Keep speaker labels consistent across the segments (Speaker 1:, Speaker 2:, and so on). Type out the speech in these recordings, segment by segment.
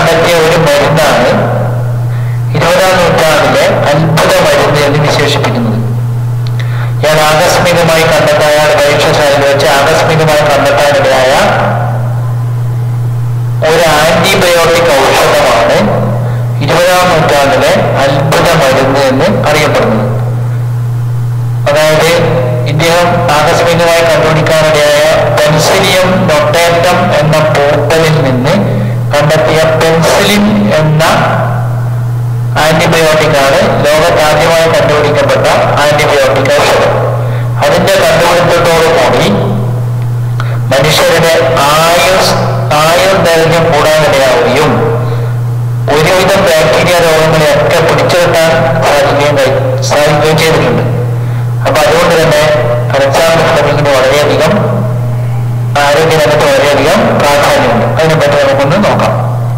Speaker 1: കണ്ടെത്തിയ ഒരു മരുന്നാണ് ഇരുപതാം നൂറ്റാണ്ടിലെ അത്ഭുത മരുന്ന് എന്ന് വിശേഷിപ്പിക്കുന്നത് ഞാൻ ആകസ്മികമായി കണ്ടെത്താൻ അയാൾ പരീക്ഷാശാലയിൽ വെച്ച് ആകസ്മികമായി കണ്ടെത്താനിടയായ ഒരു ആന്റിബയോട്ടിക് ഔഷധമാണ് ഇരുപതാം നൂറ്റാണ്ടിലെ അത്ഭുത മരുന്ന് എന്ന് അറിയപ്പെടുന്നത് അതായത് ഇദ്ദേഹം ആകസ്മികമായി കണ്ടുപിടിക്കാനിടയായ പെൻസിലിയം നൊട്ടേറ്റം എന്ന പോർട്ടലിൽ നിന്ന് കണ്ടെത്തിയ പെൻസിലിൻ എന്ന ആന്റിബയോട്ടിക് ആണ് ലോകത്ത് ആദ്യമായി കണ്ടുപിടിക്കപ്പെട്ട ആന്റിബയോട്ടിക് ഔഷധം അതിന്റെ കണ്ടുപിടുത്തത്തോടുകൂടി മനുഷ്യരുടെ ആയുസ് ആയുർദൈർഘ്യം കൂടാനിടയാവുകയും ഒരുവിധം ബാക്ടീരിയ രോഗങ്ങളെയൊക്കെ പിടിച്ചെടുക്കാൻ സാധിക്കുകയും കഴി- സാധിക്കുകയും ചെയ്തിട്ടുണ്ട് അപ്പൊ അതുകൊണ്ട് തന്നെ അലക്സാണ്ടർ ഫ്ലെമിങ്ങിന് വളരെയധികം ആരോഗ്യരംഗത്ത് വളരെയധികം പ്രാധാന്യമുണ്ട് അതിനെപ്പറ്റി നമുക്കൊന്ന് നോക്കാം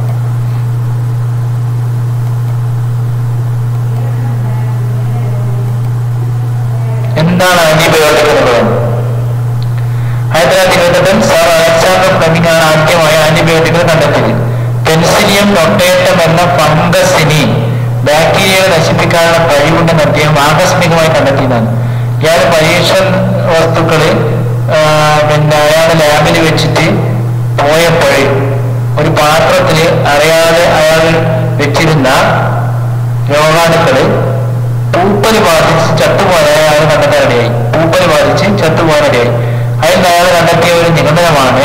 Speaker 1: എന്താണ് ആന്റിബയോട്ടിക് എന്നുള്ളത് ആയിരത്തി തൊള്ളായിരത്തി ഇരുപത്തെട്ടിൽ സാർ അലക്സാണ്ടർ ഫ്ലെമിംഗ് ആണ് ആദ്യമായി ആന്റിബയോട്ടിക്കുകൾ കണ്ടെത്തിയത് പെൻസിലിയം നൊട്ടേറ്റം എന്ന ഫംഗസിനെ ബാക്ടീരിയകളെ നശിപ്പിക്കാനുള്ള കഴിവുണ്ടെന്ന് അദ്ദേഹം ആകസ്മികമായി കണ്ടെത്തിയതാണ് ഇയാൾ പരീക്ഷ വസ്തുക്കള് ആ, പിന്നെ അയാൾ ലാബിൽ വെച്ചിട്ട് പോയപ്പോൾ ഒരു പാത്രത്തില് അറിയാതെ അയാൾ വെച്ചിരുന്ന രോഗാണുക്കള് പൂപ്പല് ബാധിച്ച് ചത്തുപോകാൻ അയാൾ കണ്ടെത്താനിടയായി പൂപ്പല് ബാധിച്ച് ചത്തുപോകാനിടയായി അതിൽ അയാൾ കണ്ടെത്തിയ ഒരു നിഗമനമാണ്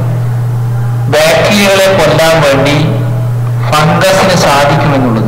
Speaker 1: ബാക്ടീരിയകളെ കൊല്ലാൻ വേണ്ടി ഫംഗസിന് സാധിക്കുമെന്നുള്ളത്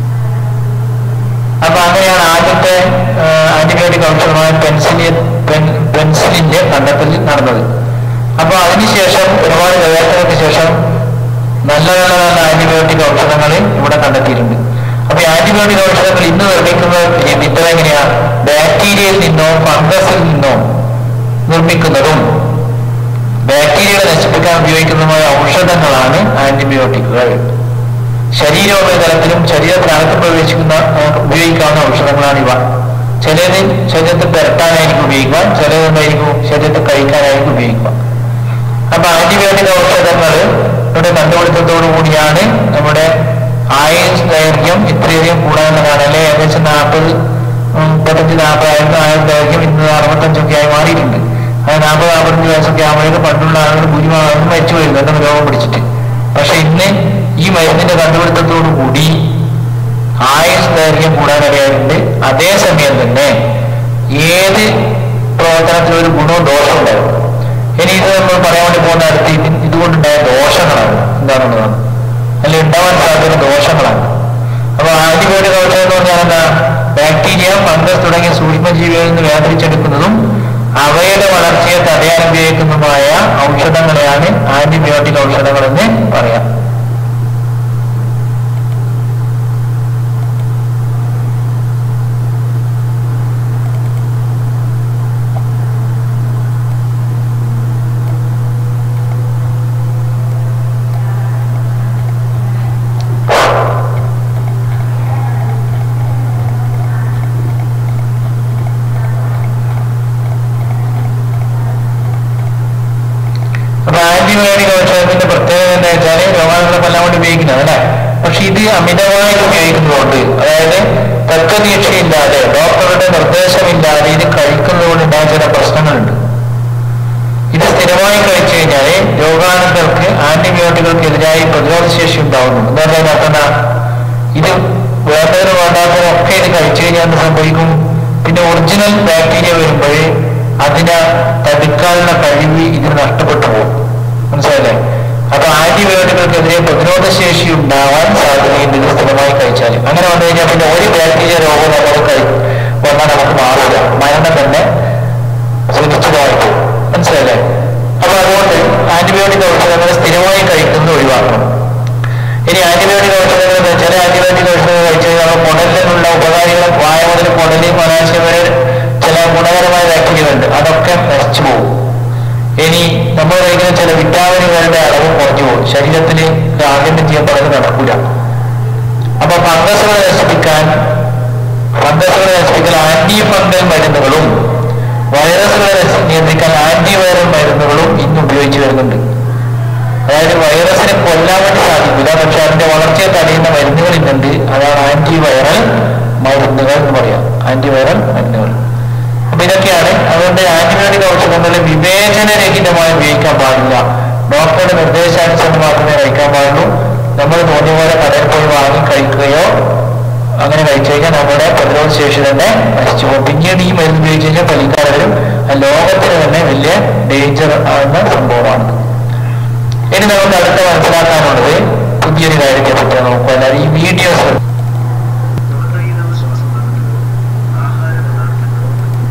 Speaker 1: അപ്പൊ അങ്ങനെയാണ് ആദ്യത്തെ ആന്റിബയോട്ടിക് ഔഷധമായ പെൻസിലിൻ പെൻസിലിന്റെ കണ്ടെത്തൽ നടന്നത് അപ്പൊ അതിനുശേഷം ഒരുപാട് ഗവേഷണങ്ങൾക്ക് ശേഷം നല്ല നല്ല നല്ല ആന്റിബയോട്ടിക് ഔഷധങ്ങൾ ഇവിടെ കണ്ടെത്തിയിട്ടുണ്ട് അപ്പൊ ഈ ആന്റിബയോട്ടിക് ഔഷധങ്ങൾ ഇന്ന് നിർമ്മിക്കുന്ന വിദ്യ എങ്ങനെയാ ബാക്ടീരിയയിൽ നിന്നോ ഫംഗസിൽ നിന്നോ നിർമ്മിക്കുന്നതും ബാക്ടീരിയകളെ നശിപ്പിക്കാൻ ഉപയോഗിക്കുന്നതുമായ ഔഷധങ്ങളാണ് ആന്റിബയോട്ടിക്കുകൾ ശരീരോപരിതലത്തിലും ശരീരത്തിനകത്ത് പ്രവേശിക്കുന്ന ആ, ഉപയോഗിക്കാവുന്ന ഔഷധങ്ങളാണ് ഇവ ചിലത് ശരീരത്തിൽ പുരട്ടാനായിരിക്കും ഉപയോഗിക്കുക ചിലതുണ്ടായിരിക്കും ശരീരത്തിൽ കഴിക്കാനായിരിക്കും ഉപയോഗിക്കുക അപ്പൊ ആന്റിബയോട്ടിക് ഔഷധങ്ങൾ ഇവിടെ കണ്ടുപിടുത്തത്തോടു കൂടിയാണ് നമ്മുടെ ആയുസ് ദൈർഘ്യം ഇത്രയധികം കൂടാനുള്ള കാരണം അല്ലെ ഏകദേശം നാൽപ്പത് മുപ്പത്തഞ്ച് നാൽപ്പതായിരുന്നു ആയുസ് ദൈർഘ്യം ഇന്ന് അറുപത്തഞ്ചൊക്കെ ആയി മാറിയിട്ടുണ്ട് അത് നാൽപ്പത് നാൽപ്പത്തഞ്ച് വയസ്സൊക്കെ ആകുമ്പോഴേക്കും പണ്ടുള്ള ആളുകൾ ഭൂരിഭാഗം മരിച്ചു വരുന്നു എന്തെങ്കിലും രോഗം പിടിച്ചിട്ട് പക്ഷെ ഇന്ന് ഈ മരുന്നിന്റെ കണ്ടുപിടുത്തത്തോടു കൂടി ആയുസ് ദൈർഘ്യം കൂടാനിടയായിട്ടുണ്ട് അതേസമയം തന്നെ ഏത് പ്രവർത്തനത്തിലും ഒരു ഗുണവും ദോഷവും ഉണ്ടാവും ഇനി ഇത് നമ്മൾ പറയാൻ വേണ്ടി പോകുന്ന അടുത്ത് ഇത് ഇതുകൊണ്ടുണ്ടായ ദോഷങ്ങളാണ് എന്താണെന്നുള്ളതാണ് അല്ലെങ്കിൽ ഉണ്ടാവാൻ സാധ്യത ദോഷങ്ങളാണ് അപ്പൊ ആന്റിബയോട്ടിക് ഔഷധം എന്ന് പറഞ്ഞാൽ എന്താ ബാക്ടീരിയ ഫംഗസ് തുടങ്ങിയ സൂക്ഷ്മജീവികളിൽ നിന്ന് വേർതിരിച്ചെടുക്കുന്നതും അവയുടെ വളർച്ചയെ തടയാൻ ഉപയോഗിക്കുന്നതുമായ ഔഷധങ്ങളെയാണ് ആന്റിബയോട്ടിക് ഔഷധങ്ങൾ എന്ന് പറയാം അപ്പൊ ആന്റിബയോട്ടിക് ഔഷധത്തിന്റെ പ്രത്യേകത എന്താ വെച്ചാല് രോഗാണുക്കളെ കൊല്ലാൻ വേണ്ടി ഉപയോഗിക്കുന്നത് അല്ലെ പക്ഷെ ഇത് അമിതമായി ഉപയോഗിക്കുന്നതുകൊണ്ട് അതായത് തർക്കദീക്ഷയില്ലാതെ ഡോക്ടറുടെ നിർദ്ദേശമില്ലാതെ ഇത് കഴിക്കുന്നതുകൊണ്ട് ഉണ്ടായ ചില പ്രശ്നങ്ങളുണ്ട് ഇത് സ്ഥിരമായി കഴിച്ചു കഴിഞ്ഞാല് രോഗാണുക്കൾക്ക് ആന്റിബയോട്ടികൾക്കെതിരായി പ്രതിരോധ ശേഷി ഉണ്ടാവുന്നു എന്താ പറയുക അർത്ഥം എന്താ? ഇത് വേണ്ടവരും വേണ്ടാത്തവരും ഒക്കെ ഇത് കഴിച്ചു കഴിഞ്ഞാൽ എന്ത് സംഭവിക്കും പിന്നെ ഒറിജിനൽ ബാക്ടീരിയ വരുമ്പോൾ അതിനെ തടുക്കാനുള്ള കഴിവ് ഇതിന് നഷ്ടപ്പെട്ടു പോകും മനസ്സിലായില്ലേ അപ്പൊ ആന്റിബയോട്ടികൾക്കെതിരെ പ്രതിരോധ ശേഷി ഉണ്ടാവാൻ സാധ്യതയുണ്ട് ഇത് സ്ഥിരമായി കഴിച്ചാൽ അങ്ങനെ വന്നു കഴിഞ്ഞാൽ പിന്നെ ഒരു ബാക്ടീരിയ രോഗം നമുക്ക് കഴി വന്നാൽ നമുക്ക് മാറില്ല മരണം തന്നെ സുനിശ്ചിതമായിട്ട് മനസ്സിലല്ലേ അപ്പൊ അതുകൊണ്ട് ആന്റിബയോട്ടിക് ഔഷധങ്ങൾ സ്ഥിരമായി കഴിക്കുന്നത് ഒഴിവാക്കണം ഇനി ആന്റിബയോട്ടിക് ഔഷധങ്ങൾ എന്ന് വെച്ചാൽ ആന്റിബയോട്ടിക് ഔഷധങ്ങൾ കഴിച്ചു കഴിഞ്ഞാൽ കുടലിനുള്ള ഉപകാരികളും വായ മുതൽ കുടലിൽ മനാശയം വരെ ചില ഗുണകരമായ ബാക്ടീരിയകളുണ്ട് അതൊക്കെ നശിച്ചു പോകും ഇനി നമ്മൾ കഴിക്കുന്ന ചില വിറ്റാമിനുകളുടെ അളവ് കുറഞ്ഞു പോകും ശരീരത്തിന് ആദ്യം ചെയ്യപ്പെടുന്നത് നടക്കൂല അപ്പൊ ഫംഗസുകളെ നശിപ്പിക്കാൻ ഫംഗസുകളെ നശിപ്പിക്കാൻ ആന്റി ഫംഗൽ മരുന്നുകളും വൈറസുകളെ നശി- നിയന്ത്രിക്കാൻ ആന്റിവൈറൽ മരുന്നുകളും ഇന്ന് ഉപയോഗിച്ചു വരുന്നുണ്ട് അതായത് വൈറസിനെ കൊല്ലാൻ വേണ്ടി സാധിക്കില്ല പക്ഷെ അതിന്റെ വളർച്ചയെ തടയുന്ന മരുന്നുകൾ ഇന്നുണ്ട് അതാണ് ആന്റിവൈറൽ മരുന്നുകൾ എന്ന് പറയാം ആന്റിവൈറൽ മരുന്നുകൾ അപ്പൊ ഇതൊക്കെയാണ് അതുകൊണ്ട് ആന്റിബയോട്ടിക് ഔഷധങ്ങൾ വിവേചനരഹിതമായി ഉപയോഗിക്കാൻ പാടില്ല ഡോക്ടറുടെ നിർദ്ദേശാനുസരണം മാത്രമേ കഴിക്കാൻ പാടുള്ളൂ നമ്മൾ തോന്നിയ പോലെ കടയിൽ പോയി വാങ്ങി കഴിക്കുകയോ അങ്ങനെ കഴിച്ചു കഴിഞ്ഞാൽ നമ്മുടെ പ്രതിരോധ ശേഷി തന്നെ നശിച്ചു പോകും പിന്നീട് ഈ മരുന്ന് ഉപയോഗിച്ച് കഴിഞ്ഞാൽ ഫലിക്കാതെ വരും അത് ലോകത്തിന് തന്നെ വലിയ ഡേഞ്ചർ ആകുന്ന സംഭവമാണ് ഇനി നമുക്ക് അടുത്ത മനസ്സിലാക്കാനുള്ളത് പുതിയൊരു കാര്യത്തെ പറ്റി നോക്കുക അല്ലാതെ ഈ വീഡിയോസ്
Speaker 2: തൊണ്ടയിലോ ശ്വാസനാളത്തിലോ ആഹാര പദാർത്ഥങ്ങളോ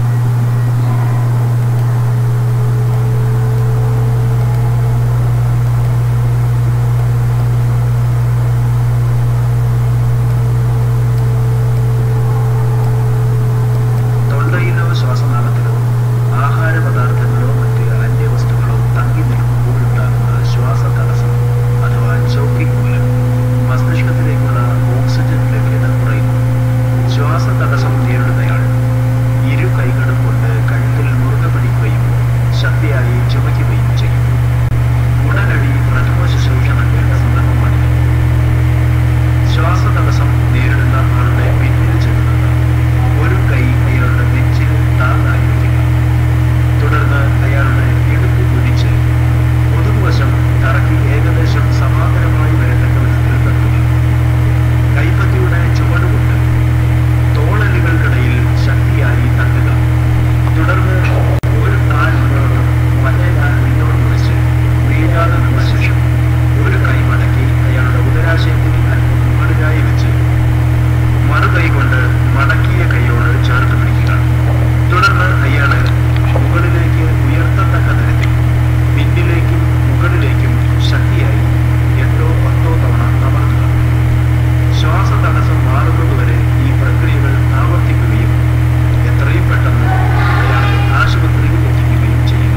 Speaker 2: തൊണ്ടയിലോ ശ്വാസനാളത്തിലോ ആഹാര പദാർത്ഥങ്ങളോ മറ്റ് അന്യവസ്തുക്കളോ തങ്ങി നിൽക്കുമ്പോഴുണ്ടാകുന്ന ശ്വാസതടസ്സം അഥവാ ചോക്കിംഗ് മൂലം മസ്തിഷ്കത്തിലേക്കുള്ള ഓക്സിജൻ ലഭ്യത കുറയുന്നു ശ്വാസതടസ്സം നേരിടുന്നയാൾ ഇരു കൈകളും കൊണ്ട് കഴുത്തിൽ മുറുകെ പിടിക്കുകയും ശക്തിയായി ചുമയ്ക്കുകയും ചെയ്യും ഉടനടി പ്രഥമ ശുശ്രൂഷ നൽകേണ്ട സന്ദർഭമാണിത് ശ്വാസതടസ്സം നേരിടുന്ന ആളുടെ പിന്നിൽ ചെല്ലുന്നത് ഒരു കൈ അയാളുടെ നെഞ്ചിൽ താങ്ങായി വയ്ക്കുക തുടർന്ന് അയാളുടെ ഇടുപ്പ് കുടിച്ച് മുതുകുവശം തറക്കി ഏകദേശം സമാന്തരമായി വരത്തക്ക വിധത്തിൽ തട്ടുക കൈപ്പത്തിയുടെ ചുവടുകൊണ്ട് തോളലുകൾക്കിടയിൽ ശക്തിയായി തട്ടുക തുടർന്ന് ഒരു കാൽ മുന്നോട്ടും മറ്റേ കാൽ പിന്നോട്ട് വെച്ച് വീഴാതെ നിന്ന ശേഷം ഒരു കൈ മടക്കി അയാളുടെ ഉദരാശയത്തിൽ അല്പം മുകളിലായി വെച്ച് മറുകൈ കൊണ്ട് മടക്കിയ കൈയോട് ചേർത്ത് പിടിക്കുക തുടർന്ന് അയാള് മുകളിലേക്ക് ഉയർത്തത്തക്ക തരത്തിൽ പിന്നിലേക്കും മുകളിലേക്കും ശക്തിയായി എട്ടോ പത്തോ തവണ അമർത്തുക ശ്വാസതടസ്സം മാറുന്നതുവരെ ഈ പ്രക്രിയകൾ ആവർത്തിക്കുകയും എത്രയും പെട്ടെന്ന് അയാളെ ആശുപത്രിയിൽ എത്തിക്കുകയും ചെയ്യുക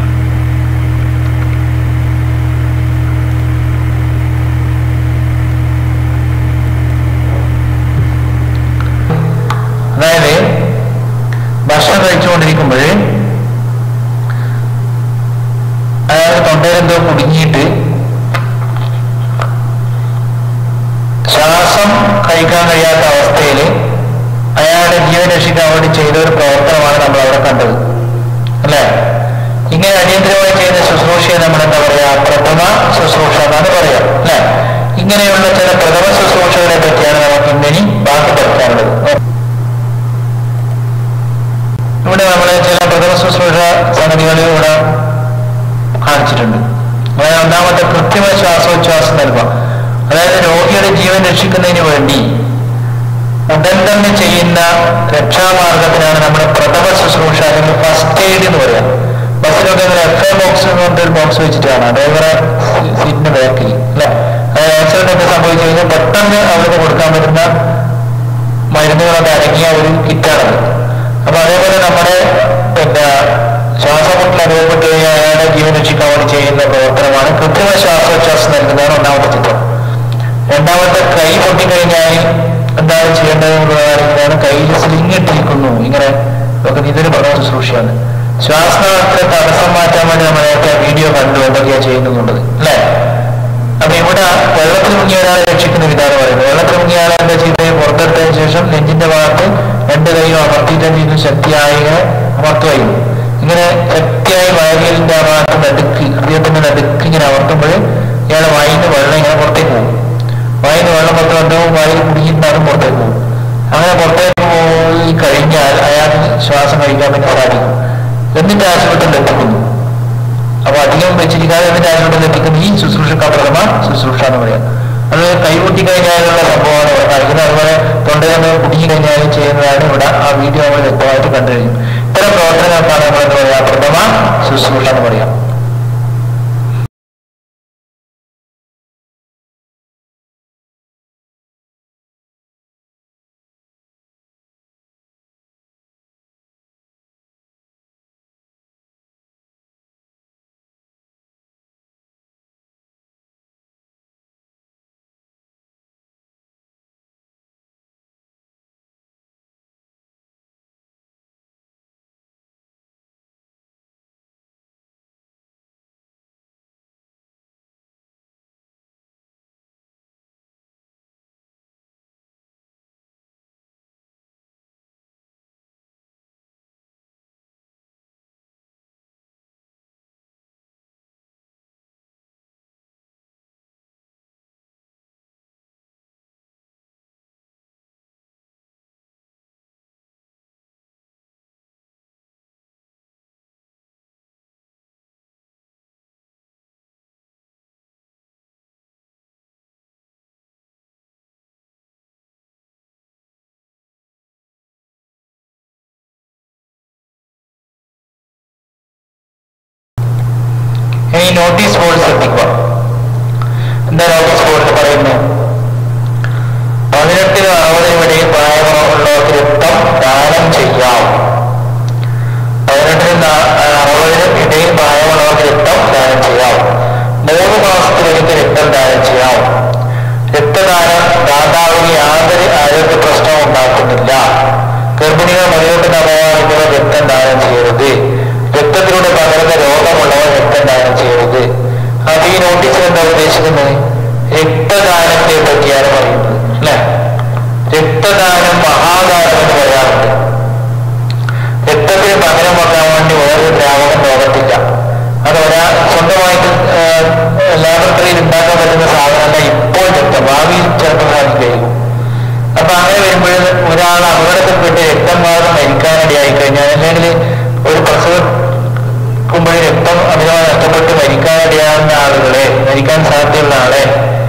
Speaker 1: അതായത് ഭക്ഷണം കഴിച്ചുകൊണ്ടിരിക്കുമ്പോൾ അയാൾ തൊണ്ടയിലെന്തോ കുടുങ്ങിയിട്ട് ശ്വാസം കഴിക്കാൻ കഴിയാത്ത അവസ്ഥയിൽ അയാളുടെ ജീവൻ രക്ഷിക്കാൻ വേണ്ടി ചെയ്ത ഒരു പ്രവർത്തനമാണ് നമ്മൾ അവിടെ കണ്ടത് അല്ലേ ഇങ്ങനെ അടിയന്തരമായി ചെയ്യുന്ന ശുശ്രൂഷയെ നമ്മൾ എന്താ പറയാ പ്രഥമ ശുശ്രൂഷ എന്നാണ് പറയാ അല്ലേ ഇങ്ങനെയുള്ള ചില പ്രഥമ ശുശ്രൂഷകളെ പറ്റിയാണ് നമുക്ക് ഇന്നിനി ബാക്കി പഠിക്കാനുള്ളത് ഇവിടെ നമ്മൾ ചില പ്രഥമ ശുശ്രൂഷ സംഗതികൾ ഇവിടെ കാണിച്ചിട്ടുണ്ട് അതായത് ഒന്നാമത്തെ കൃത്രിമ ശ്വാസോച്ഛ്വാസം നൽകുക അതായത് രോഗിയുടെ ജീവൻ രക്ഷിക്കുന്നതിന് വേണ്ടി ഉടൻ തന്നെ ചെയ്യുന്ന രക്ഷാമാർഗത്തിനാണ് നമ്മുടെ പ്രഥമ ശുശ്രൂഷ അല്ലെങ്കിൽ ഫസ്റ്റ് എയ്ഡ് എന്ന് പറയാം ബസ്സിലൊക്കെ ഇങ്ങനെ എഫ് എ ബോക്സ് എന്ന് പറഞ്ഞിട്ട് ബോക്സ് വെച്ചിട്ടാണ് ഡ്രൈവറെ സീറ്റിന് ബാക്കിൽ അല്ലെ അതായത് ആക്സിഡന്റ് ഒക്കെ സംഭവിച്ചു കഴിഞ്ഞാൽ പെട്ടെന്ന് അവർക്ക് കൊടുക്കാൻ പറ്റുന്ന മരുന്നുകളൊക്കെ അടങ്ങിയ ഒരു കിറ്റാണത് അപ്പൊ അതേപോലെ നമ്മുടെ പിന്നെ ശ്വാസമുട്ടൽ അനുഭവപ്പെട്ട് കഴിഞ്ഞാൽ അയാളുടെ ജീവൻ രക്ഷിക്കാൻ വേണ്ടി ചെയ്യുന്ന പ്രവർത്തനമാണ് കൃത്രിമ ശ്വാസോച്ഛ്വാസം നൽകുന്നതാണ് ഒന്നാമത്തെ ചിത്രം രണ്ടാമത്തെ കൈ പൊട്ടിക്കഴിഞ്ഞാൽ എന്താണ് ചെയ്യേണ്ടത് എന്നുള്ളതാണ് കയ്യിൽ സ്ലിങ് ഇട്ടിരിക്കുന്നു ഇങ്ങനെ ഒക്കെ ഇതൊരു പ്രധാന ശുശ്രൂഷയാണ് ശ്വാസനാളത്തിലെ തടസ്സം മാറ്റാൻ വേണ്ടി നമ്മൾ നേരത്തെ വീഡിയോ കണ്ടു എന്തൊക്കെയാ ചെയ്യുന്നുള്ളത് അല്ലേ അപ്പൊ ഇവിടെ വെള്ളത്തിൽ മുങ്ങിയ ഒരാളെ രക്ഷിക്കുന്ന വിധാനം പറയുന്നത് വെള്ളത്തിൽ മുങ്ങിയ ആളെ എന്താ ചെയ്തത് പുറത്തെടുത്തതിന് ശേഷം നെഞ്ചിന്റെ ഭാഗത്ത് രണ്ട് കൈയും അമർത്തിയിട്ട് എന്ത് ചെയ്യുന്നു ശക്തിയായി ഇങ്ങനെ അമർത്തുകയും ഇങ്ങനെ ശക്തിയായി വയറിയലിന്റെ ആ ഭാഗത്ത് നടുക്ക് ഹൃദയത്തിന്റെ നടുക്ക് ഇങ്ങനെ അമർത്തുമ്പോൾ ഇയാളെ വായിന്ന് വെള്ളം ഇങ്ങനെ പുറത്തേക്ക് പോകും വായിന്ന് വെള്ളം പുറത്ത് വന്നവും വായിൽ കുടിക്കുന്നതും പുറത്തേക്ക് പോകും അങ്ങനെ പുറത്തേക്ക് പോയി കഴിഞ്ഞാൽ അയാൾക്ക് ശ്വാസം കഴിക്കാൻ വേണ്ടി സാധിക്കും എന്നിട്ട് ആശുപത്രിയിൽ എത്തിക്കുന്നു അപ്പൊ അധികം വെച്ചിരിക്കാതെ എന്നിട്ട് ആശുപത്രിയിൽ എത്തിക്കുന്ന ഈ ശുശ്രൂഷക്ക പ്രഥമ ശുശ്രൂഷ എന്ന് പറയാം അത് കൈകൂട്ടി കഴിഞ്ഞാലുള്ള സംഭവമാണ് ഇവിടെ കാണിക്കുന്നത് അതുപോലെ തൊണ്ടയിൽ കുടുങ്ങി കഴിഞ്ഞാൽ ചെയ്യുന്നതാണ് ഇവിടെ ആ വീഡിയോ നമ്മൾ വ്യക്തമായിട്ട് കണ്ടു കഴിഞ്ഞു ഇത്തരം പ്രവർത്തനങ്ങൾക്കാണ് നമ്മൾ എന്താ പറയാ പ്രഥമ ശുശ്രൂഷ എന്ന് പറയാം ഇനി നോട്ടീസ് ബോർഡ് ശ്രദ്ധിക്കുക എന്താ നോട്ടീസ് ബോർഡിൽ പറയുന്നത് പതിനെട്ടിനും അറുപതിനും ഇടയിൽ പ്രായമുള്ളവർക്ക് രക്തം ദാനം ചെയ്യാം പതിനെട്ടിനും നാ- അറുപതിനും ഇടയിൽ പ്രായമുള്ളവർക്ക് രക്തം ദാനം ചെയ്യാം മൂന്ന് മാസത്തിലൊരിക്കൽ രക്തം ദാനം ചെയ്യാം രക്തദാനം ദാതാവിന് യാതൊരു ആരോഗ്യ പ്രശ്നവും ഉണ്ടാക്കുന്നില്ല ഗർഭിണികൾ മുന്നോട്ട് അപവാദിക്കുന്നവർ രക്തം ദാനം ചെയ്യരുത് രക്തത്തിലൂടെ പകരുന്ന രോഗമുള്ളവർ രക്തം ദാനം ചെയ്യരുത് അത് ഈ നോട്ടീസിൽ എന്താ ഉദ്ദേശിക്കുന്നത് രക്തദാനത്തെ പറ്റിയാണ് പറയുന്നത് അല്ലെ രക്തദാനം മഹാദാനം എന്ന് പറയാറുണ്ട് രക്തത്തിന് പകരം വെക്കാൻ വേണ്ടി വേറൊരു ദ്രാവകം ലോകത്തില്ല അത് ഒരാ സ്വന്തമായിട്ട് ലാബറട്ടറിയിൽ ഉണ്ടാക്കാൻ പറ്റുന്ന സാധനമല്ല ഇപ്പോൾ രക്തം ഭാവിയിൽ ചിലപ്പോൾ സാധിക്കും അപ്പൊ അങ്ങനെ വരുമ്പോൾ ഒരാൾ അപകടത്തിൽപ്പെട്ട് രക്തം മാത്രം മരിക്കാനിടയായി കഴിഞ്ഞാൽ അല്ലെങ്കിൽ ഒരു പ്രസവിക്കുമ്പോൾ രക്തം അമിതമായി നഷ്ടപ്പെട്ട് മരിക്കാനിടയാകുന്ന ആളുകളെ മരിക്കാൻ സാധ്യതയുള്ള ആളെ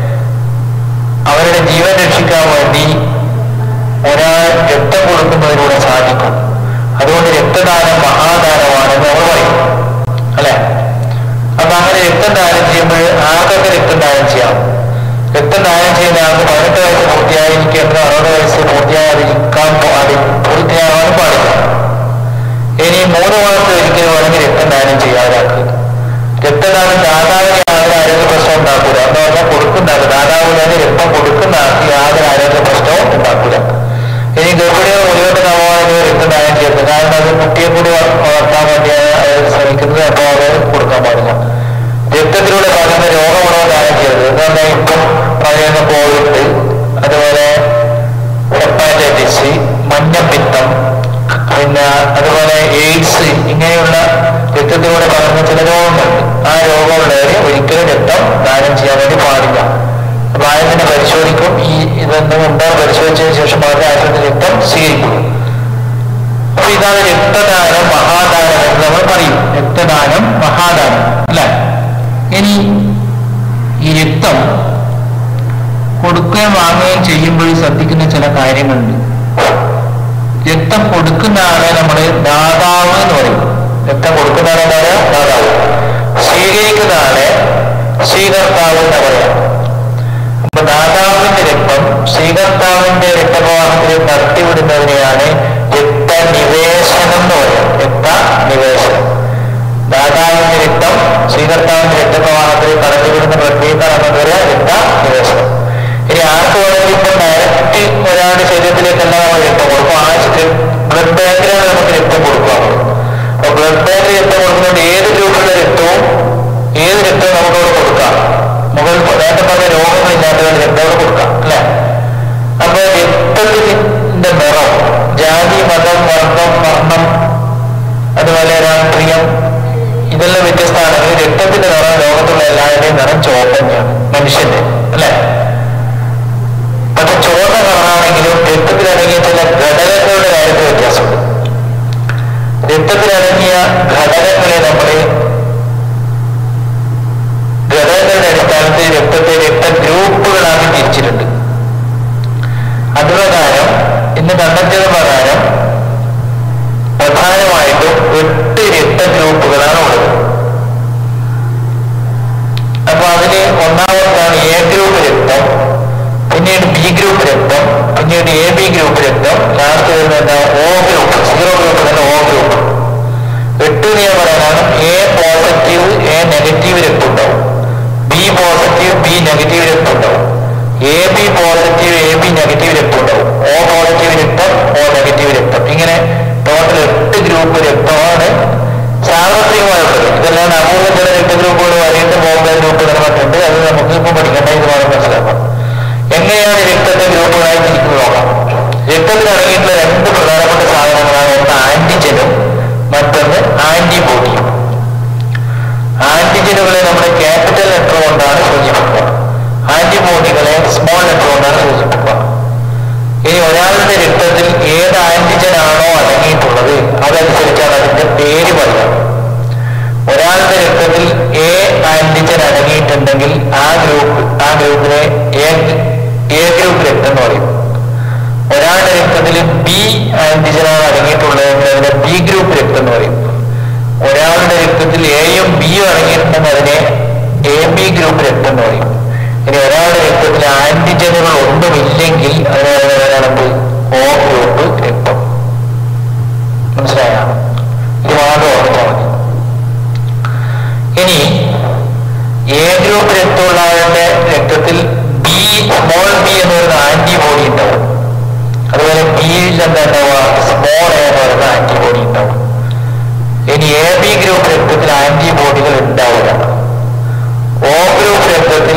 Speaker 1: അവരുടെ ജീവൻ രക്ഷിക്കാൻ വേണ്ടി ഒരാൾ രക്തം കൊടുക്കുന്നതിലൂടെ സാധിക്കും അതുകൊണ്ട് രക്തദാനം മഹാദാനമാണെന്ന് നമ്മൾ പറയും അല്ലെ അപ്പൊ അങ്ങനെ രക്തം ദാനം ചെയ്യുമ്പോൾ ആർക്കൊക്കെ രക്തം ദാനം ചെയ്യാം രക്തം ദാനം ചെയ്യുന്ന ആൾക്ക് പതിനെട്ട് വയസ്സ് പൂർത്തിയായിരിക്കേണ്ടത് അറുപത് വയസ്സ് പൂർത്തിയായിരിക്കാൻ പാടി പൂർത്തിയാകാനും പാടില്ല ഇനി മൂന്ന് മാസത്തിൽ ഒരിക്കലും വേണമെങ്കിൽ രക്തം ദാനം ചെയ്യാം ഒരാൾക്ക് രക്തദാനം ദാതാവിന് യാതൊരു ആരോഗ്യ പ്രശ്നവും ഉണ്ടാക്കൂല എന്ന് പറഞ്ഞാൽ കൊടുക്കുന്ന ദാതാവ് തന്നെ രക്തം കൊടുക്കുന്ന ആൾക്ക് യാതൊരു ആരോഗ്യ പ്രശ്നവും ഉണ്ടാക്കൂല ഇനി ഗർഭിണികൾ മുന്നോട്ട് നവമാനോ രക്തം ദാനം ചെയ്യുന്നത് കാരണം അത് കുട്ടിയെ കൂടി വള- വളർത്താൻ വേണ്ടിയാണ് അവർ ശ്രമിക്കുന്നത് അപ്പോൾ അത് കൊടുക്കാൻ പാടില്ല രക്തത്തിലൂടെ പകർന്ന രോഗമുള്ളവർ ദാനം ചെയ്യരുത് എന്ന് പറഞ്ഞാൽ ഇപ്പം പറയുന്ന കോവിഡ് അതുപോലെ ഹെപ്പാറ്റൈറ്റിസ് മഞ്ഞപ്പിത്തം പിന്നെ അതുപോലെ എയ്ഡ്സ് ഇങ്ങനെയുള്ള രക്തത്തിലൂടെ പകർന്ന ചില രോഗങ്ങളുണ്ട് ആ രോഗമുള്ളവരെ ഒരിക്കലും രക്തം ദാനം ചെയ്യാൻ വേണ്ടി പാടില്ല അപ്പൊ ആദ്യം തന്നെ പരിശോധിക്കും ഈ ഇതൊന്നും ഉണ്ടോ എന്ന് പരിശോധിച്ചതിന് ശേഷം മാത്രമേ ആശുപത്രി രക്തം സ്വീകരിക്കുള്ളൂ അപ്പൊ ഇതാണ് രക്തദാനം മഹാദാനം എന്ന് നമ്മൾ പറയും രക്തദാനം മഹാദാനം അല്ലെ ഇനി ഈ രക്തം കൊടുക്കുകയും വാങ്ങുകയും ചെയ്യുമ്പോൾ ശ്രദ്ധിക്കുന്ന ചില കാര്യങ്ങളുണ്ട് രക്തം കൊടുക്കുന്ന ആളെ നമ്മൾ ദാതാവ് എന്ന് പറയും രക്തം കൊടുക്കുന്ന ആളെ എന്താ പറയാ ദാതാവ് സ്വീകരിക്കുന്ന ആളെ സ്വീകർത്താവ് എന്ന് പറയാം അപ്പൊ ദാതാവിന്റെ രക്തം സ്വീകർത്താവിന്റെ രക്തപ്രവാഹത്തിൽ നടത്തിവിടുന്നതിനെയാണ് രക്തനിവേശനം എന്ന് പറയാം രക്തനിവേശനം ദാതാവിന്റെ രക്തം സ്വീകർത്താവിന്റെ രക്തപ്രവാഹത്തിൽ കടത്തിവിടുന്ന പ്രക്രിയക്കാണ് എന്താ പറയാ രക്തനിവേശനം ഇനി ആർക്ക് വേണമെങ്കിൽ ഇപ്പൊ ഡയറക്റ്റ് ഒരാളുടെ ശരീരത്തിലേക്കല്ല നമ്മൾ രക്തം കൊടുക്കും ആശുപത്രി ബ്ലഡ് ബാങ്കിലാണ് നമുക്ക് രക്തം കൊടുക്കുക അപ്പൊ ബ്ലഡ് ബാങ്കിൽ രക്തം കൊടുക്കുന്നതുകൊണ്ട് ഏത് ഗ്രൂപ്പിലുള്ള രക്തവും ഏത് രക്തവും നമുക്കവിടെ കൊടുക്കാം മുകളിൽ നേരത്തെ പറഞ്ഞ രോഗങ്ങളില്ലാത്തവർ രക്തം അവിടെ കൊടുക്കാം അല്ലെ അപ്പൊ രക്തത്തിന്റെ നിറം ജാതി മതം വർണ്ണം വർണ്ണം അതുപോലെ രാഷ്ട്രീയം ഇതെല്ലാം വ്യത്യസ്തമാണെങ്കിൽ രക്തത്തിന്റെ നിറം ലോകത്തുള്ള എല്ലാവരുടെയും നിറം ചുവപ്പ് തന്നെയാണ് മനുഷ്യന്റെ അല്ലെ പക്ഷെ ചുവന്ന കളറാണെങ്കിലും രക്തത്തിലടങ്ങിയ ചില ഘടകങ്ങളുടെ കാര്യത്തിൽ വ്യത്യാസമുണ്ട് രക്തത്തിലടങ്ങിയ ഘടകങ്ങളെ നമ്മൾ ഘടകങ്ങളുടെ അടിസ്ഥാനത്തിൽ രക്തത്തെ രക്ത ഗ്രൂപ്പുകളാക്കി തിരിച്ചിട്ടുണ്ട് അതുപ്രകാരം ഇന്ന് കണ്ടെത്തിയത് പ്രകാരം പ്രധാനമായിട്ടും എട്ട് രക്ത ഗ്രൂപ്പുകളാണ് ഉള്ളത് അപ്പൊ അതില് ഒന്നാമതാണ് എ ഗ്രൂപ്പ് രക്തം പിന്നീട് ബി ഗ്രൂപ്പ് രക്തം പിന്നീട് എ ബി ഗ്രൂപ്പ് രക്തം ലാസ്റ്റ് വരുന്നത് എന്താ ഓ ഗ്രൂപ്പ് സീറോ ഗ്രൂപ്പ് തന്നെ ഓ ഗ്രൂപ്പ് എട്ട് എന്ന് ഞാൻ പറയാനാണ് എ പോസിറ്റീവ് എ നെഗറ്റീവ് രക്തം ഉണ്ടാവും ബി പോസിറ്റീവ് ബി നെഗറ്റീവ് രക്തം ഉണ്ടാവും A B positive A B negative രക്തം ഉണ്ടാവും ഓ പോസിറ്റീവ് രക്തം ഓ നെഗറ്റീവ് രക്തം ഇങ്ങനെ ടോട്ടൽ എട്ട് ഗ്രൂപ്പ് രക്തമാണ് സാർവത്രികമായുള്ളത് ഇതെല്ലാം അപൂർവ ചില രക്തഗ്രൂപ്പുകൾ വരേണ്ട ബോംബെ ഗ്രൂപ്പ് മറ്റുണ്ട് അത് നമുക്ക് ഇപ്പൊ പഠിക്കേണ്ട ഇത് വളരെ മനസ്സിലാക്കാം എങ്ങനെയാണ് രക്തത്തെ ഗ്രൂപ്പുകളായി തിരിക്കുന്നത് നോക്കാം രക്തത്തിൽ അടങ്ങിയിട്ടുള്ള രണ്ട് പ്രധാനപ്പെട്ട സാധനങ്ങളാണ് ഒന്ന് ആന്റിജനും മറ്റൊന്ന് ആന്റിബോഡിയും ആന്റിജനുകളെ നമ്മൾ ക്യാപിറ്റൽ ലെറ്റർ കൊണ്ടാണ് സൂചിപ്പിക്കുക ആന്റിബോഡികളെ സ്മോൾ ലെറ്റർ കൊണ്ടാണ് സൂചിപ്പിക്കുക ഇനി ഒരാളുടെ രക്തത്തിൽ ഏത് ആന്റിജൻ ആണോ അടങ്ങിയിട്ടുള്ളത് അതനുസരിച്ചാണ് അതിന്റെ പേര് പറയുക ഒരാളുടെ രക്തത്തിൽ എ ആന്റിജൻ അടങ്ങിയിട്ടുണ്ടെങ്കിൽ ആ ഗ്രൂപ്പ് ആ ഗ്രൂപ്പിനെ എ എ ഗ്രൂപ്പ് രക്തം എന്ന് പറയും ഒരാളുടെ രക്തത്തിൽ ബി ആന്റിജനാണ് അടങ്ങിയിട്ടുള്ളതെങ്കിൽ അതിനെ ബി ഗ്രൂപ്പ് രക്തം എന്ന് പറയും ഒരാളുടെ രക്തത്തിൽ എയും ബിയും അടങ്ങിയിട്ടുണ്ടെങ്കിൽ അതിനെ എന്താ ഉണ്ടാവുക സ്മോൾ എ എന്ന് പറയുന്ന ആന്റിബോഡി ഉണ്ടാവും ഇനി എ ബി ഗ്രൂപ്പ് രക്തത്തിൽ ആന്റിബോഡികൾ ഉണ്ടാവില്ല ഒ ഗ്രൂപ്പ് രക്തത്തിൽ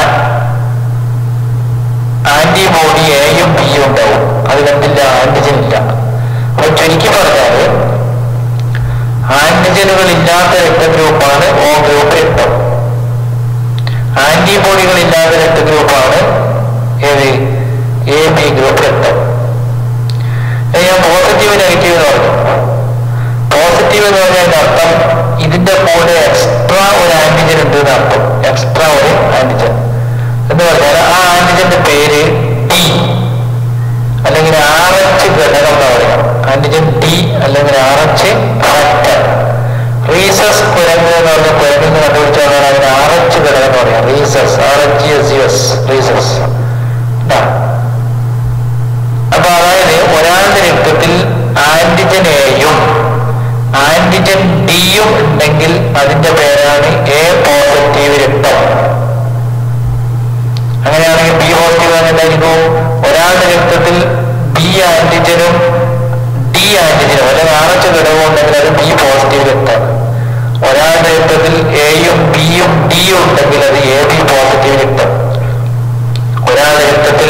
Speaker 1: ആന്റിബോഡി എയും ബിയും ഉണ്ടാവും അതിലെന്തില്ല ആന്റിജൻ ഇല്ല അപ്പൊ ചുരുക്കി പറഞ്ഞാല് ആന്റിജനുകൾ ഇല്ലാത്ത രക്തഗ്രൂപ്പാണ് ഒ ഗ്രൂപ്പ് രക്തം ആന്റിബോഡികൾ ഇല്ലാത്ത രക്തഗ്രൂപ്പാണ് ഏത് എ ബി ഗ്രൂപ്പ് രക്തം ഇനി ഞാൻ പോസിറ്റീവ് നെഗറ്റീവ് എന്ന് പറഞ്ഞു പോസിറ്റീവ് എന്ന് പറഞ്ഞതിന്റെ അർത്ഥം ഇതിന്റെ കൂടെ എക്സ്ട്രാ ഒരു ആന്റിജൻ ഉണ്ട് എന്ന് അർത്ഥം എക്സ്ട്രാ ഒരു ആന്റിജൻ എന്ന് പറഞ്ഞാൽ ആ ആന്റിജന്റെ പേര് ടി അല്ലെങ്കിൽ ആർ എച്ച് ഘടകം എന്ന് പറയാം ആന്റിജൻ ടി അല്ലെങ്കിൽ ആർ എച്ച് ഫാക്ടർ റീസസ് കുരങ്ങ് എന്ന് പറഞ്ഞ കുരങ്ങിന് കണ്ടുപിടിച്ചാൽ അതിന് ആർ എച്ച് ഘടകം എന്ന് പറയാം rhesus R H S U S rhesus അപ്പൊ അതായത് ഒരാളുടെ രക്തത്തിൽ ആന്റിജൻ എയും ആന്റിജൻ ഡിയും ഉണ്ടെങ്കിൽ അതിന്റെ പേരാണ് എ പോസിറ്റീവ് രക്തം അങ്ങനെയാണെങ്കിൽ ബി പോസിറ്റീവ് എന്തായിരിക്കും ഒരാളുടെ രക്തത്തിൽ ബി ആന്റിജനും ഡി ആന്റിജനും അല്ലെങ്കിൽ ആർ എച്ച് ഘടകവും ഉണ്ടെങ്കിൽ അത് ബി പോസിറ്റീവ് രക്തം ഒരാളുടെ രക്തത്തിൽ എയും ബിയും ഡിയും ഉണ്ടെങ്കിൽ അത് എ ബി പോസിറ്റീവ് രക്തം ഒരാളുടെ രക്തത്തിൽ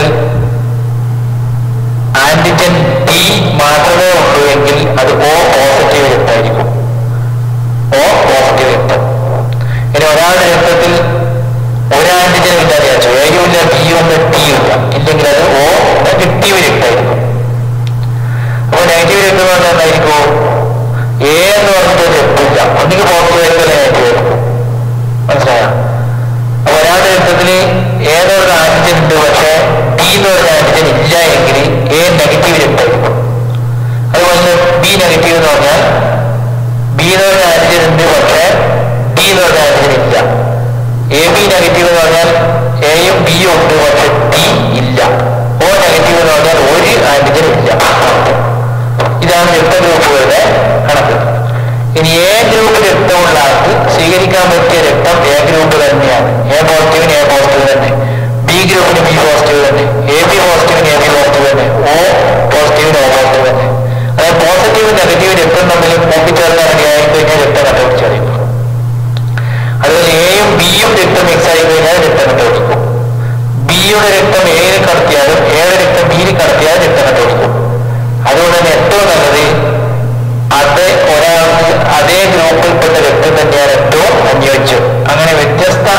Speaker 1: ആന്റിജൻ ഡി മാത്രമേ ഉള്ളൂ എങ്കിൽ അത് ഒ പോസിറ്റീവ് രക്തമായിരിക്കും ഒ പോസിറ്റീവ് രക്തം ഇനി ഒരാളുടെ രക്തത്തിൽ ഒരു ആന്റിജനും ഇല്ലാതെ വെച്ചു എയും ഇല്ല ബിയും ഇല്ല ടിയും ഇല്ല ഇല്ലെങ്കിൽ അത് ഒ നെഗറ്റീവ് രക്തമായിരിക്കും അപ്പൊ നെഗറ്റീവ് രക്തം എന്ന് പറഞ്ഞാൽ എന്തായിരിക്കും എ എന്ന് പറഞ്ഞിട്ട് ഒരു രക്തമില്ല ഒന്നുകിൽ പോസിറ്റീവ് ആയിരിക്കും അല്ലെങ്കിൽ നെഗറ്റീവ് ആയിരിക്കും മനസ്സിലായോ അപ്പൊ ഒരാളുടെ രക്തത്തിൽ ഏതൊരു ആന്റിജൻ ഉണ്ട് പക്ഷെ ഡി എന്ന് പറഞ്ഞ ആന്റിജൻ ഇല്ല എങ്കിൽ എ നെഗറ്റീവ് രക്തമായിരിക്കും അതുപോലെ ബി നെഗറ്റീവ് എന്ന് പറഞ്ഞാൽ ബി എന്ന് പറഞ്ഞ ആന്റിജൻ ഉണ്ട് പക്ഷെ ഡി എന്ന് പറഞ്ഞ ആന്റിജൻ ഇല്ല എ ബി നെഗറ്റീവ് എന്ന് പറഞ്ഞാൽ എയും ബിയും ഉണ്ട് പക്ഷെ ഡി ഇല്ല ഓ നെഗറ്റീവ് എന്ന് പറഞ്ഞാൽ ഒരു ആന്റിജൻ ഇല്ല ഇതാണ് രക്തഗ്രൂപ്പുകളുടെ കണക്ക് ഇനി എ ഗ്രൂപ്പ് രക്തമുള്ള ആൾക്ക് സ്വീകരിക്കാൻ പറ്റിയ രക്തം എ ഗ്രൂപ്പ് തന്നെയാണ് എ പോസിറ്റീവിന് എ പോസിറ്റീവ് തന്നെ ബി ഗ്രൂപ്പിന് ബി പോസിറ്റീവ് തന്നെ എ ബി പോസിറ്റീവിന് എ ബി പോസിറ്റീവ് തന്നെ ഒ പോസിറ്റീവിന് ഒ പോസിറ്റീവ് തന്നെ അതായത് പോസിറ്റീവ് നെഗറ്റീവ് രക്തം തമ്മിൽ കൂട്ടിച്ചേർക്കാൻ ആയി കഴിഞ്ഞാൽ രക്തം കണ്ടുപിടിച്ചറിയും അതുപോലെ എയും ബിയും രക്തം മിക്സ് ആയി കഴിഞ്ഞാൽ രക്തം കണ്ടുപിടിക്കും ബിയുടെ രക്തം എയിൽ കടത്തിയാലും എയുടെ രക്തം ബിയിൽ കടത്തിയാലും രക്തം കണ്ടുപിടിക്കും അതുകൊണ്ട് തന്നെ ഏറ്റവും നല്ലത് അതേ ഒരാൾക്ക് അതേ ഗ്രൂപ്പിൽപ്പെട്ട രക്തം തന്നെയാണ് ഏറ്റവും അനുയോജ്യം അങ്ങനെ വ്യത്യസ്ത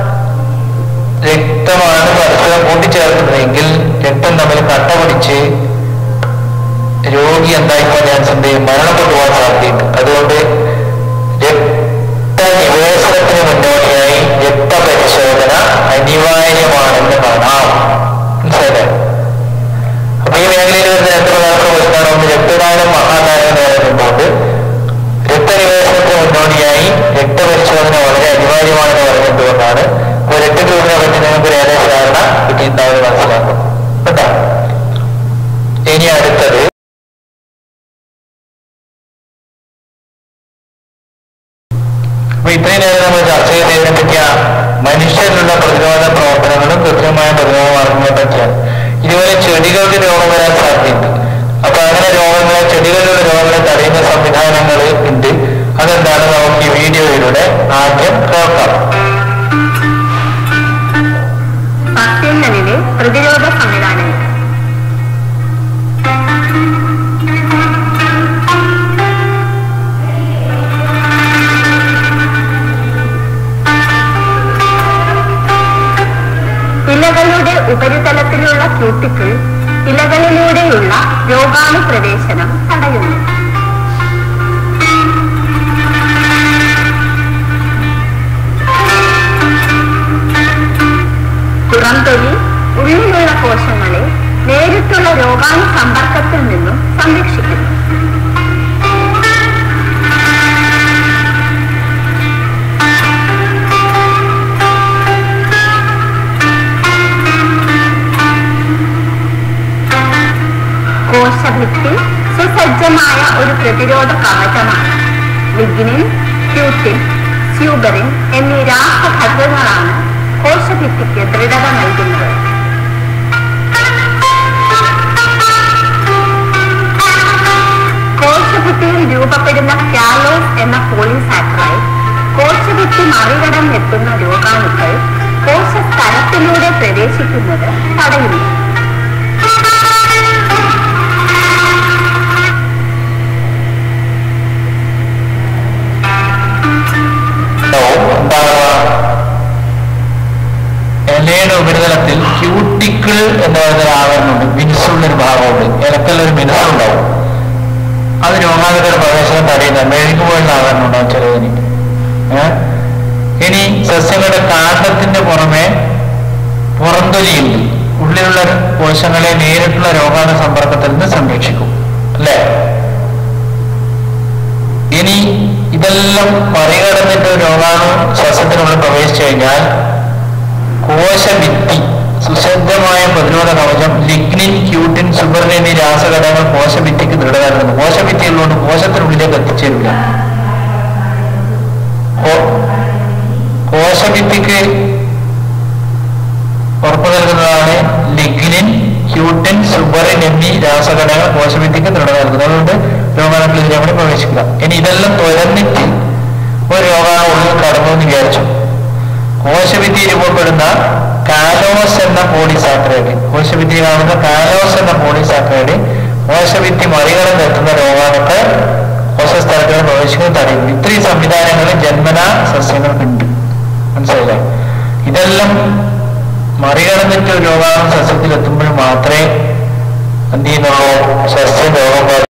Speaker 1: രക്തമാണ് പരസ്പരം കൂട്ടിച്ചേർക്കുന്നതെങ്കിൽ രക്തം തമ്മിൽ കട്ട പിടിച്ച് രോഗി എന്തായിപ്പോൾ ചാൻസ് ഉണ്ട് മരണപ്പെട്ടു പോകാൻ സാധ്യതയുണ്ട് അതുകൊണ്ട് രക്തനിവേശനത്തിന് മുന്നോടിയായി രക്തപരിശോധന അനിവാര്യമാണെന്ന് കാണാം മനസ്സിലായില്ലേ അപ്പൊ ഈ മേഖലയിൽ വരുന്ന രണ്ട് പ്രധാനപ്പെട്ട പ്രശ്നമാണ് ഒന്ന് രക്തദാനം മഹാദാനം എന്ന് പറയുന്നുണ്ട് രക്തനിവേശനത്തിന് മുന്നോടിയായി രക്തപരിശോധന വളരെ അനിവാര്യമാണെന്ന് പറഞ്ഞതുകൊണ്ടാണ് അപ്പൊ രക്തഗ്രൂപ്പിനെ പറ്റി നിങ്ങൾക്ക് ഒരു ഏകദേശ ധാരണ കിട്ടിയിട്ടുണ്ടാവുമെന്ന് മനസ്സിലാക്കും കേട്ടോ ഇനി അടുത്തത് അപ്പൊ ഇത്രയും നേരം നമ്മൾ ചർച്ച ചെയ്തതിനെ പറ്റിയ മനുഷ്യരിലുള്ള പ്രതിരോധ പ്രവർത്തനങ്ങളും കൃത്യമായ പ്രതിരോധ മാർഗങ്ങളെ പറ്റിയാണ് ഇതുപോലെ ചെടികൾക്ക് രോഗം വരാൻ സാധ്യതയുണ്ട് അപ്പൊ അങ്ങനെ രോഗങ്ങളെ ചെടികളിലുള്ള രോഗങ്ങളെ തടയുന്ന സംവിധാനങ്ങൾ ഉണ്ട് അതെന്താണ് നമുക്ക് ഈ വീഡിയോയിലൂടെ ആദ്യം കേൾക്കാം
Speaker 3: സസ്യങ്ങളിലെ പ്രതിരോധ സംവിധാനങ്ങൾ ഇലകളുടെ ഉപരിതലത്തിലുള്ള ക്യൂട്ടിക്കിൾ ഇലകളിലൂടെയുള്ള രോഗാണുപ്രവേശനം തടയുന്നു പുറംതൊലി ഉള്ളിലുള്ള കോശങ്ങളെ നേരിട്ടുള്ള രോഗാണു സമ്പർക്കത്തിൽ നിന്നും സംരക്ഷിക്കുന്നു കോശഭിത്തി സുസജ്ജമായ ഒരു പ്രതിരോധ കവചമാണ് ലിഗ്നിൻ ക്യൂട്ടിൻ സ്യൂബറിൻ എന്നീ രാസഘടകങ്ങളാണ് കോശഭിത്തിക്ക് ദൃഢത നൽകുന്നത് എന്ന പോളിസാക്കറൈഡ് കോശഭിത്തി മറികടന്നെത്തുന്ന രോഗാണുക്കൾ കോശസ്ഥലത്തിലൂടെ പ്രവേശിക്കുന്നത് തടയുന്നു
Speaker 1: ഉണ്ടാവും ഉണ്ടാവുക ഇലയുടെ ഉപരിതലത്തിൽ ക്യൂട്ടിക്കിൾ എന്ന് പറയുന്ന ഒരു ആവരണമുണ്ട് മിനുസുള്ള ഒരു ഭാഗമുണ്ട് ഇലക്കല്ല ഒരു മിനുസുണ്ടാവും അത് രോഗാതുര പ്രവേശനം തടയുന്ന മെഴുകു പോലുള്ള ആവരണം ഉണ്ടാവും ചെറുതിന് ഏ? ഇനി സസ്യങ്ങളുടെ കാണ്ഡത്തിന്റെ പുറമെ പുറന്തൊലിയുണ്ട് ഉള്ളിലുള്ള കോശങ്ങളെ നേരിട്ടുള്ള രോഗാണു സമ്പർക്കത്തിൽ നിന്ന് സംരക്ഷിക്കും അല്ലേ ഇനി ഇതെല്ലാം മറികടന്നിട്ട് രോഗാണു സസ്യത്തിനുള്ളിൽ പ്രവേശിച്ചു കഴിഞ്ഞാൽ കോശഭിത്തി സുശബ്ദമായ പ്രതിരോധ കവചം ലിഗ്നിൻ ക്യൂട്ടിൻ സുബറിൻ എന്നീ രാസഘടകങ്ങൾ കോശഭിത്തിക്ക് ദൃഢത നൽകുന്നു കോശഭിത്തി ഉള്ളതുകൊണ്ട് കോശത്തിനുള്ളിലേക്ക് എത്തിച്ചേരില്ല കോ- കോശഭിത്തിക്ക് ഉറപ്പു നൽകുന്നതാണ് ലിഗ്നിൻ ക്യൂട്ടിൻ സുബറിൻ എന്നീ രാസഘടകങ്ങൾ കോശഭിത്തിക്ക് ദൃഢത നൽകുന്നത് അതുകൊണ്ട് രോഗാണുക്കൾ ഇതിനെ കൂടി പ്രവേശിക്കില്ല ഇനി ഇതെല്ലാം തുരന്നിട്ട് ഒരു രോഗാണു ഉള്ളിൽ കടന്നു എന്ന് വിചാരിച്ചു കോശഭിത്തി രൂപപ്പെടുന്ന കാലോസ് എന്ന പോളിസാക്രൈഡ് കോശഭിത്തി കാണുന്ന കാലോസ് എന്ന പോളിസാക്രൈഡ് കോശഭിത്തി മറികടന്നെത്തുന്ന രോഗാണുക്കൾ കോശസ്ഥലത്തിൽ പ്രവേശിക്കുന്നത് തടയും ഇത്രയും സംവിധാനങ്ങൾ ജന്മനാ സസ്യങ്ങൾക്കുണ്ട് മനസ്സിലായില്ലേ ഇതെല്ലാം മറികടന്നിട്ട് ഒരു രോഗാണു സസ്യത്തിൽ എത്തുമ്പോൾ മാത്രമേ എന്ത് ചെയ്യുന്നുള്ളൂ സസ്യം രോഗം ബാധി-